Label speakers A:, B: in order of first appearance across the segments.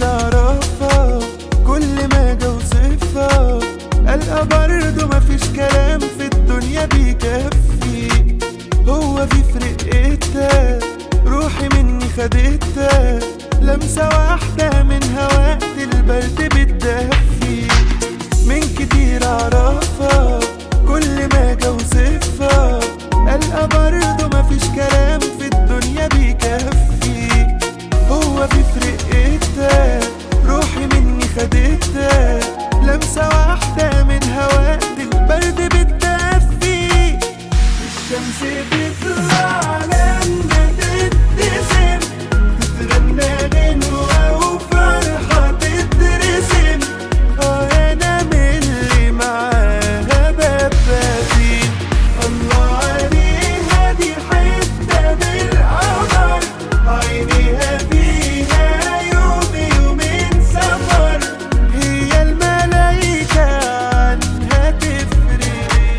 A: اعرفها كل ما اجي اوصفها القى برضه مفيش كلام في الدنيا بيكفي هو في فرقتها روحي مني خدتها لمسة واحدة من وقت البرد بتدفي من كتير اعرفها كل ما اجي اوصفها القى برضه مفيش كلام في الدنيا بيكفي هو في فرقتها روحي مني خدتها لمسة واحدة من وقت البرد بتدفي الشمس بتطلع لما تبتسم تتغنى غنوة وفرحة تترسم اه انا من اللي معاها ببادين الله عليها دي حتة بالقمر عينيها فيها يوم يومين سفر هي الملايكة عنها تفرق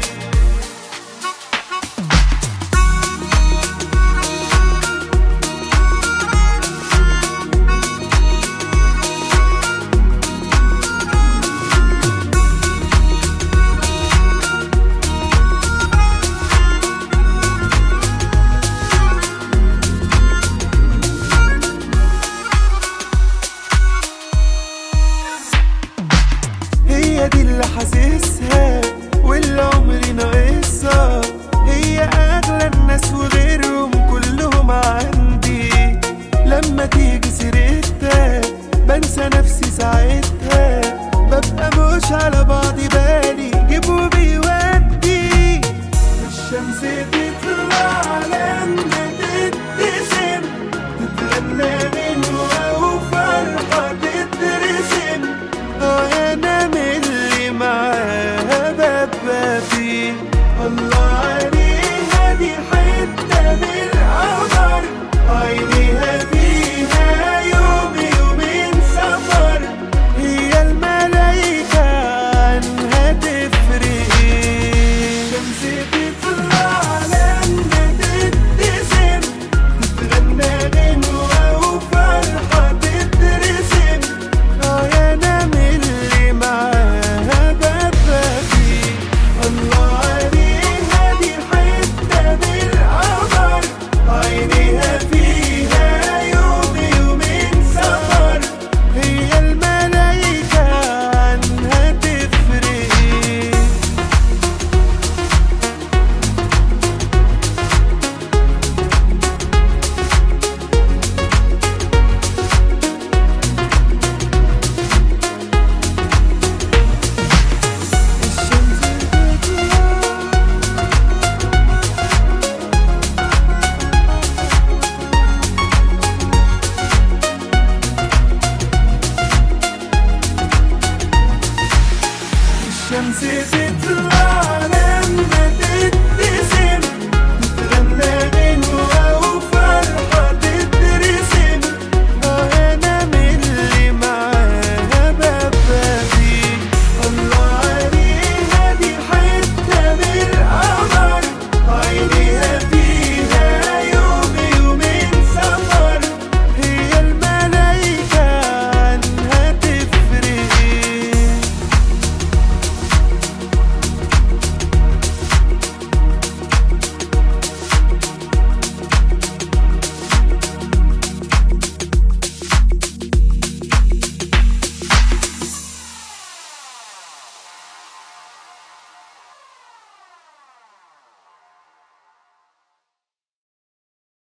A: هي دي اللي حاسسها واللي عمري ناقصها هي اغلى الناس وغيرهم كلهم عندي لما تيجي سيرتها بنسى نفسي ساعتها ببقى مش على بعضي بالي جيب وبيودي الشمس تطلع لما تبتسم تتغنى غنوة وفرحة تترسم اه انا من اللي معاها ببقى فيه الله عليها دي حتة بالقمر عينيها فيها يوم يومين سفر هي الملايكة عنها تفرق الشمس بتطلع لما تبتسم تتغنى غنوة وفرحة تترسم اه يا انا من اللي معاها ببقى فيه الله عليها دي حتة بالقمر عينيها فيها يوم يومين سفر هي الملايكة عنها تفرق الشمس بتطلع الشمس